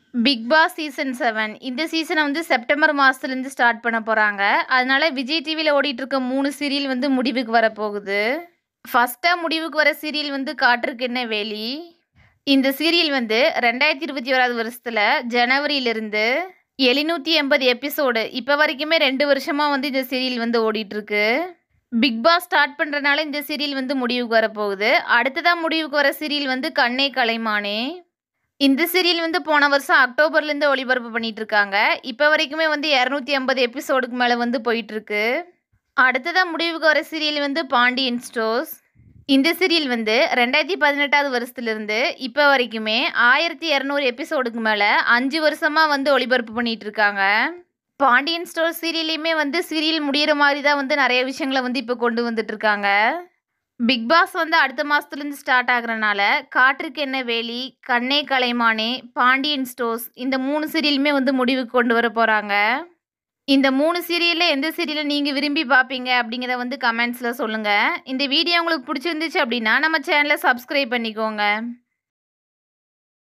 big Boss season seven இந்த சீசனை வந்து செப்டம்பர் மாதத்துலேருந்து ஸ்டார்ட் பண்ண போகிறாங்க அதனால விஜய் டிவியில் ஓடிட்டு இருக்க மூணு சீரியல் வந்து முடிவுக்கு வரப்போகுது ஃபஸ்ட்டாக முடிவுக்கு வர சீரியல் வந்து காற்றுக்கு என்ன வேலி இந்த சீரியல் வந்து ரெண்டாயிரத்தி இருபத்தி ஓராவது வருஷத்தில் ஜனவரியிலிருந்து எழுநூற்றி எண்பது எபிசோடு இப்போ வரைக்குமே ரெண்டு வருஷமாக வந்து இந்த சீரியல் வந்து ஓடிட்டுருக்கு பிக் பாஸ் ஸ்டார்ட் பண்ணுறதுனால இந்த சீரியல் வந்து முடிவுக்கு வரப்போகுது அடுத்ததாக முடிவுக்கு வர சீரியல் வந்து கண்ணே கலைமானே இந்த சீரியல் வந்து போன வருஷம் அக்டோபர்லேருந்து ஒளிபரப்பு பண்ணிட்டு இருக்காங்க இப்போ வரைக்குமே வந்து இரநூத்தி ஐம்பது எபிசோடுக்கு மேலே வந்து போயிட்டுருக்கு அடுத்ததாக முடிவுக்கு வர சீரியல் வந்து பாண்டியன் ஸ்டோர்ஸ் இந்த சீரியல் வந்து ரெண்டாயிரத்தி பதினெட்டாவது வருஷத்துலேருந்து இப்போ வரைக்குமே ஆயிரத்தி இரநூறு எபிசோடுக்கு மேலே அஞ்சு வருஷமாக வந்து ஒளிபரப்பு பண்ணிட்டு இருக்காங்க பாண்டியன் ஸ்டோர் சீரியலையுமே வந்து சீரியல் முடியிற மாதிரி தான் வந்து நிறைய விஷயங்களை வந்து இப்போ கொண்டு வந்துட்டு இருக்காங்க பிக் பாஸ் வந்து அடுத்த மாதத்துலேருந்து ஸ்டார்ட் ஆகுறனால காற்றுக்கு என்ன வேலி கண்ணே கலைமானே பாண்டியன் ஸ்டோர்ஸ் இந்த மூணு சீரியலுமே வந்து முடிவுக்கு கொண்டு வர போகிறாங்க இந்த மூணு சீரியலில் எந்த சீரியலை நீங்கள் விரும்பி பார்ப்பீங்க அப்படிங்கிறத வந்து கமெண்ட்ஸில் சொல்லுங்கள் இந்த வீடியோ உங்களுக்கு பிடிச்சிருந்துச்சு அப்படின்னா நம்ம சேனலை சப்ஸ்கிரைப் பண்ணிக்கோங்க